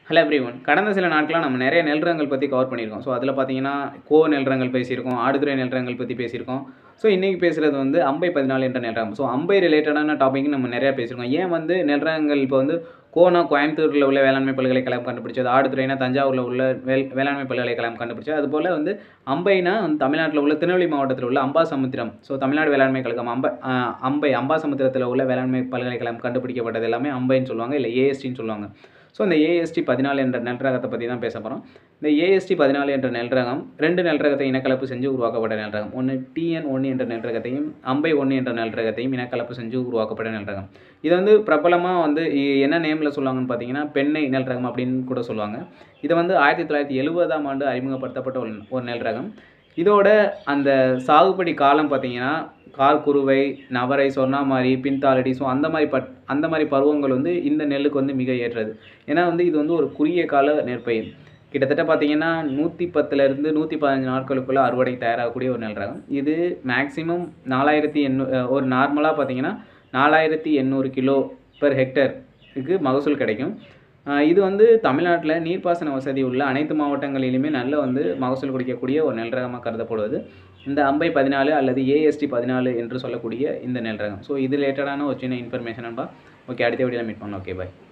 hello every one கடந்த சில நாட்களாக நம்ம நிறைய நெல் ரகங்கள் பற்றி கவர் பண்ணியிருக்கோம் ஸோ அதில் பார்த்தீங்கன்னா கோ நெல் ரகங்கள் பேசியிருக்கோம் ஆடுதுறை நெல் ரகங்கள் பற்றி பேசியிருக்கோம் ஸோ இன்றைக்கி பேசுகிறது வந்து அம்பை பதினாலு என்ற நெல் ரகம் ஸோ அம்பை ரிலேட்டடான டாபிக் நம்ம நிறையா பேசியிருக்கோம் ஏன் வந்து நெல் ரகங்கள் இப்போ வந்து கோனா கோயம்புத்தூரில் உள்ள வேளாண்மை பல்கலைக்கழகம் கண்டுபிடிச்சது ஆடுதுறைனா தஞ்சாவூரில் உள்ள வேல் வேளாண்மை பல்கலைக்கழகம் கண்டுபிடிச்சது அதுபோல் வந்து அம்பைனா வந்து தமிழ்நாட்டில் உள்ள திருநெல்வேலி மாவட்டத்தில் உள்ள அம்பாசமுத்திரம் ஸோ தமிழ்நாடு வேளாண்மை கழகம் அம்பை ஆஹ் அம்பை அம்பாசமுத்திரத்தில் உள்ள வேளாண்மை பல்கலைக்கழகம் கண்டுபிடிக்கப்பட்டது எல்லாமே அம்பைன்னு சொல்லுவாங்க இல்லை ஏஎஸ்டின்னு சொல்லுவாங்க ஸோ இந்த ஏஎஸ்டி பதினாலு என்ற நெல் ரகத்தை பற்றி தான் பேச போகிறோம் இந்த ஏஎஸ்டி பதினாலு என்ற நெல் ரகம் ரெண்டு நெல் ரகத்தை இனக்கலப்பு செஞ்சு உருவாக்கப்பட்ட நெல் ரகம் ஒன்று டிஎன் ஒன்று என்ற நெல் ரகத்தையும் அம்பை ஒன்று என்ற நெல் ரகத்தையும் இனக்கலப்பு செஞ்சு உருவாக்கப்பட்ட நெல் ரகம் இது வந்து பிரபலமாக வந்து இ- என்ன நேமில் சொல்லுவாங்கன்னு பார்த்தீங்கன்னா பெண்ணை நெல் ரகம் அப்படின்னு கூட சொல்லுவாங்க இது வந்து ஆயிரத்தி தொள்ளாயிரத்தி எழுபதாம் ஆண்டு அறிமுகப்படுத்தப்பட்ட ஒரு ஒரு நெல் ரகம் இதோட அந்த சாகுபடி காலம் பார்த்தீங்கன்னா கார் குருவை நவரை சொர்ணாமாரி பின்தாளடி ஸோ அந்த மாதிரி பட் அந்த மாதிரி பருவங்கள் வந்து இந்த நெல்லுக்கு வந்து மிக ஏற்றது ஏன்னா வந்து இது வந்து ஒரு குறுகிய கால நெற்பயிர் கிட்டத்தட்ட பார்த்தீங்கன்னா நூற்றி பத்துலேருந்து நூற்றி பதினஞ்சு நாட்களுக்குள்ள அறுவடை தயாராகக்கூடிய ஒரு நெல் ரகம் இது மேக்ஸிமம் நாலாயிரத்தி எண்ணூ அஹ் ஒரு நார்மலாக பார்த்தீங்கன்னா நாலாயிரத்தி எண்ணூறு கிலோ பெர் ஹெக்டருக்கு மகசூல் கிடைக்கும் ஆஹ் இது வந்து தமிழ்நாட்டில் நீர்ப்பாசன வசதி உள்ள அனைத்து மாவட்டங்களிலுமே நல்ல வந்து மகசூல் கொடுக்கக்கூடிய ஒரு நெல் ரகமாக கருதப்படுவது இந்த அம்பை பதினாலு அல்லது ஏஎஸ்டி பதினாலு என்று சொல்லக்கூடிய இந்த நெல் ரகம் ஸோ இது ரிலேட்டடான ஒரு சின்ன இன்ஃபர்மேஷன் நண்பா ஓகே அடுத்த வீடியோவில் மீட் பண்ணலாம் ஓகே பாய்